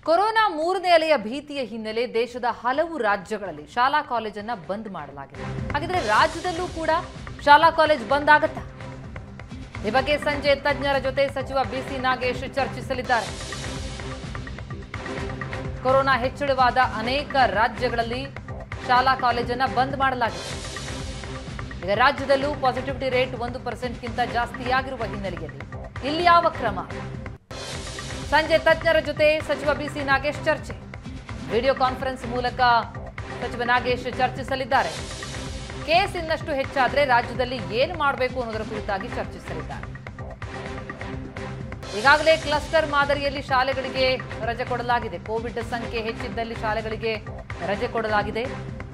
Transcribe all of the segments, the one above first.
Corona ಮೂರನೇ ಅಲೆಯ ಭೀತಿಯ ಹಿನ್ನೆಲೆ ದೇಶದ ಹಲವು ರಾಜ್ಯಗಳಲ್ಲಿ ಶಾಲಾ ಕಾಲೇಜನ್ನ ಬಂದ್ ಮಾಡಲಾಗಿದೆ ಹಾಗಿದ್ರೆ ರಾಜ್ಯದಲ್ಲೂ ಕೂಡ ಶಾಲಾ ಕಾಲೇಜ್ ಬಂದ್ ಆಗತ್ತಾ ಈ ಬಗ್ಗೆ ಸಂಜೆ ತಜ್ಞರ ಜೊತೆ ಸಚಿವ ಬಿಸಿ ನಾಗೇಶ್ ಚರ್ಚಿಸಲಿದ್ದಾರೆ ಕೊರೋನಾ ಹೆಚ್ಚಳವಾದ ಅನೇಕ ರಾಜ್ಯಗಳಲ್ಲಿ ಶಾಲಾ ಕಾಲೇಜನ್ನ ಬಂದ್ ಮಾಡಲಾಗಿದೆ ಈಗ ರಾಜ್ಯದಲ್ಲೂ ಪಾಸಿಟಿವಿಟಿ ರೇಟ್ ಒಂದು ಪರ್ಸೆಂಟ್ಗಿಂತ ಜಾಸ್ತಿಯಾಗಿರುವ ಹಿನ್ನೆಲೆಯಲ್ಲಿ ಇಲ್ಲಿ ಯಾವ ಕ್ರಮ ಸಂಜೆ ತಜ್ಞರ ಜೊತೆ ಸಚಿವ ಬಿಸಿ ನಾಗೇಶ್ ಚರ್ಚೆ ವಿಡಿಯೋ ಕಾನ್ಫರೆನ್ಸ್ ಮೂಲಕ ಸಚಿವ ನಾಗೇಶ್ ಚರ್ಚಿಸಲಿದ್ದಾರೆ ಕೇಸ್ ಇನ್ನಷ್ಟು ಹೆಚ್ಚಾದ್ರೆ ರಾಜ್ಯದಲ್ಲಿ ಏನು ಮಾಡಬೇಕು ಅನ್ನೋದರ ಕುರಿತಾಗಿ ಚರ್ಚಿಸಲಿದ್ದಾರೆ ಈಗಾಗಲೇ ಕ್ಲಸ್ಟರ್ ಮಾದರಿಯಲ್ಲಿ ಶಾಲೆಗಳಿಗೆ ರಜೆ ಕೊಡಲಾಗಿದೆ ಕೋವಿಡ್ ಸಂಖ್ಯೆ ಹೆಚ್ಚಿದ್ದಲ್ಲಿ ಶಾಲೆಗಳಿಗೆ ರಜೆ ಕೊಡಲಾಗಿದೆ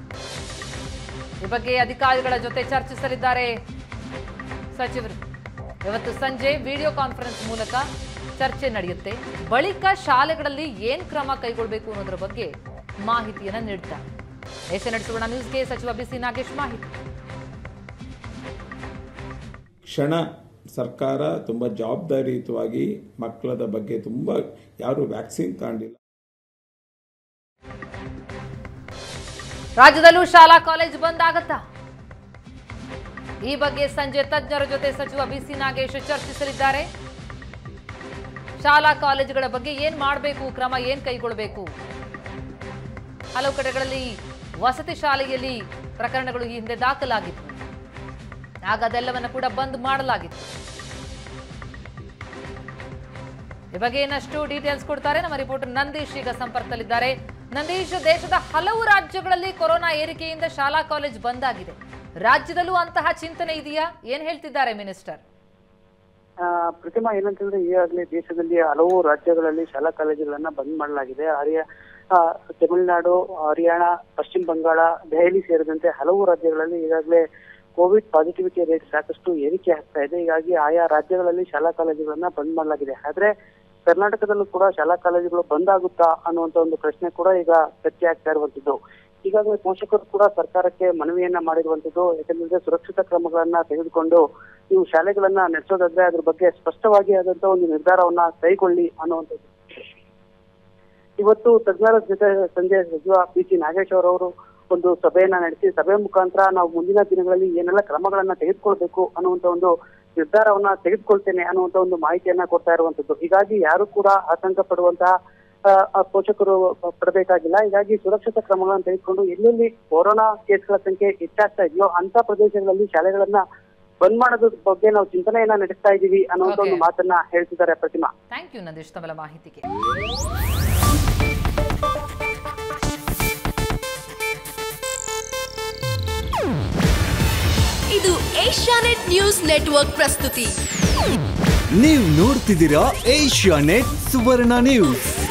ಈ ಬಗ್ಗೆ ಅಧಿಕಾರಿಗಳ ಜೊತೆ ಚರ್ಚಿಸಲಿದ್ದಾರೆ ಸಚಿವರು ಇವತ್ತು ಸಂಜೆ ವಿಡಿಯೋ ಕಾನ್ಫರೆನ್ಸ್ ಮೂಲಕ ಚರ್ಚೆ ನಡೆಯುತ್ತೆ ಬಳಿಕ ಶಾಲೆಗಳಲ್ಲಿ ಏನ್ ಕ್ರಮ ಕೈಗೊಳ್ಳಬೇಕು ಅನ್ನೋದರ ಬಗ್ಗೆ ಮಾಹಿತಿಯನ್ನ ನೀಡ್ತಾರೆ ಏಷ್ಯಾ ನಡೆಸುವ ನ್ಯೂಸ್ಗೆ ಸಚಿವ ಬಿಸಿ ನಾಗೇಶ್ ಮಾಹಿತಿ ಕ್ಷಣ ಸರ್ಕಾರ ತುಂಬ ಜವಾಬ್ದಾರಿಯುತವಾಗಿ ಮಕ್ಕಳದ ಬಗ್ಗೆ ತುಂಬ ಯಾರು ವ್ಯಾಕ್ಸಿನ್ ತಗೊಂಡಿಲ್ಲ ರಾಜ್ಯದಲ್ಲೂ ಶಾಲಾ ಕಾಲೇಜ್ ಬಂದ್ ಆಗತ್ತಾ ಈ ಬಗ್ಗೆ ಸಂಜೆ ತಜ್ಞರ ಜೊತೆ ಸಚಿವ ಬಿಸಿ ನಾಗೇಶ್ ಚರ್ಚಿಸಲಿದ್ದಾರೆ ಶಾಲಾ ಕಾಲೇಜುಗಳ ಬಗ್ಗೆ ಏನ್ ಮಾಡಬೇಕು ಕ್ರಮ ಏನ್ ಕೈಗೊಳ್ಳಬೇಕು ಹಲವು ಕಡೆಗಳಲ್ಲಿ ವಸತಿ ಶಾಲೆಯಲ್ಲಿ ಪ್ರಕರಣಗಳು ಈ ಹಿಂದೆ ದಾಖಲಾಗಿತ್ತು ಆಗ ಅದೆಲ್ಲವನ್ನ ಕೂಡ ಬಂದ್ ಮಾಡಲಾಗಿತ್ತು ಈ ಬಗ್ಗೆ ಇನ್ನಷ್ಟು ಡೀಟೇಲ್ಸ್ ಕೊಡ್ತಾರೆ ನಮ್ಮ ರಿಪೋರ್ಟರ್ ನಂದೀಶ್ ಈಗ ಸಂಪರ್ಕದಲ್ಲಿದ್ದಾರೆ ನಂದೀಶ್ ದೇಶದ ಹಲವು ರಾಜ್ಯಗಳಲ್ಲಿ ಕೊರೋನಾ ಏರಿಕೆಯಿಂದ ಶಾಲಾ ಕಾಲೇಜ್ ಬಂದ್ ಆಗಿದೆ ರಾಜ್ಯದಲ್ಲೂ ಅಂತಹ ಚಿಂತನೆ ಇದೆಯಾ ಏನ್ ಹೇಳ್ತಿದ್ದಾರೆ ಮಿನಿಸ್ಟರ್ ಆ, ಪ್ರತಿಮಾ ಏನಂತಂದ್ರೆ ಈಗಾಗಲೇ ದೇಶದಲ್ಲಿ ಹಲವು ರಾಜ್ಯಗಳಲ್ಲಿ ಶಾಲಾ ಕಾಲೇಜುಗಳನ್ನ ಬಂದ್ ಮಾಡಲಾಗಿದೆ ಹರಿಯ ಆ, ತಮಿಳುನಾಡು ಹರಿಯಾಣ ಪಶ್ಚಿಮ ಬಂಗಾಳ ದೆಹಲಿ ಸೇರಿದಂತೆ ಹಲವು ರಾಜ್ಯಗಳಲ್ಲಿ ಈಗಾಗಲೇ ಕೋವಿಡ್ ಪಾಸಿಟಿವಿಟಿ ರೇಟ್ ಸಾಕಷ್ಟು ಏರಿಕೆ ಆಗ್ತಾ ಇದೆ ಹೀಗಾಗಿ ಆಯಾ ರಾಜ್ಯಗಳಲ್ಲಿ ಶಾಲಾ ಕಾಲೇಜುಗಳನ್ನ ಬಂದ್ ಮಾಡಲಾಗಿದೆ ಆದ್ರೆ ಕರ್ನಾಟಕದಲ್ಲೂ ಕೂಡ ಶಾಲಾ ಕಾಲೇಜುಗಳು ಬಂದ್ ಆಗುತ್ತಾ ಅನ್ನುವಂತ ಒಂದು ಪ್ರಶ್ನೆ ಕೂಡ ಈಗ ಚರ್ಚೆ ಆಗ್ತಾ ಇರುವಂತದ್ದು ಈಗಾಗಲೇ ಪೋಷಕರು ಕೂಡ ಸರ್ಕಾರಕ್ಕೆ ಮನವಿಯನ್ನ ಮಾಡಿರುವಂತದ್ದು ಯಾಕಂದ್ರೆ ಸುರಕ್ಷಿತ ಕ್ರಮಗಳನ್ನ ತೆಗೆದುಕೊಂಡು ನೀವು ಶಾಲೆಗಳನ್ನ ನಡೆಸೋದಾದ್ರೆ ಅದ್ರ ಬಗ್ಗೆ ಸ್ಪಷ್ಟವಾಗಿ ಆದಂತ ಒಂದು ನಿರ್ಧಾರವನ್ನ ಕೈಗೊಳ್ಳಿ ಅನ್ನುವಂಥದ್ದು ಇವತ್ತು ತಜ್ಞರ ಜೊತೆ ಸಂಜೆ ಸಚಿವ ಪಿ ಸಿ ನಾಗೇಶ್ ಅವರವರು ಒಂದು ಸಭೆಯನ್ನ ನಡೆಸಿ ಸಭೆ ಮುಖಾಂತರ ನಾವು ಮುಂದಿನ ದಿನಗಳಲ್ಲಿ ಏನೆಲ್ಲ ಕ್ರಮಗಳನ್ನ ತೆಗೆದುಕೊಳ್ಬೇಕು ಅನ್ನುವಂತ ಒಂದು ನಿರ್ಧಾರವನ್ನ ತೆಗೆದುಕೊಳ್ತೇನೆ ಅನ್ನುವಂತ ಒಂದು ಮಾಹಿತಿಯನ್ನ ಕೊಡ್ತಾ ಇರುವಂತದ್ದು ಹೀಗಾಗಿ ಯಾರು ಕೂಡ ಆತಂಕ ಪಡುವಂತಹ ಆ, ಆ, ಪೋಷಕರು ಪಡಬೇಕಾಗಿಲ್ಲ ಹೀಗಾಗಿ ಸುರಕ್ಷಿತ ಕ್ರಮಗಳನ್ನು ತೆಗೆದುಕೊಂಡು ಎಲ್ಲೆಲ್ಲಿ ಕೊರೋನಾ ಕೇಸ್ಗಳ ಸಂಖ್ಯೆ ಹೆಚ್ಚಾಗ್ತಾ ಇದೆಯೋ ಅಂತ ಪ್ರದೇಶಗಳಲ್ಲಿ ಶಾಲೆಗಳನ್ನ ಬಂದ್ ಮಾಡೋದ್ರ ಬಗ್ಗೆ ನಾವು ಚಿಂತನೆಯನ್ನ ನಡೆಸ್ತಾ ಇದ್ದೀವಿ ಅನ್ನುವಂತ ಒಂದು Okay. ಮಾತನ್ನ ಹೇಳ್ತಿದ್ದಾರೆ ಪ್ರತಿಮಾ ಥ್ಯಾಂಕ್ ಯು ನಂದೀಶ್ ತಮ್ಮ ಮಾಹಿತಿಗೆ ಇದು ಏಷ್ಯಾನೆಟ್ ನ್ಯೂಸ್ ನೆಟ್ವರ್ಕ್ ಪ್ರಸ್ತುತಿ ನೀವು ನೋಡ್ತಿದ್ದೀರಾ ಏಷ್ಯಾ ನೆಟ್ ಸುವರ್ಣ ನ್ಯೂಸ್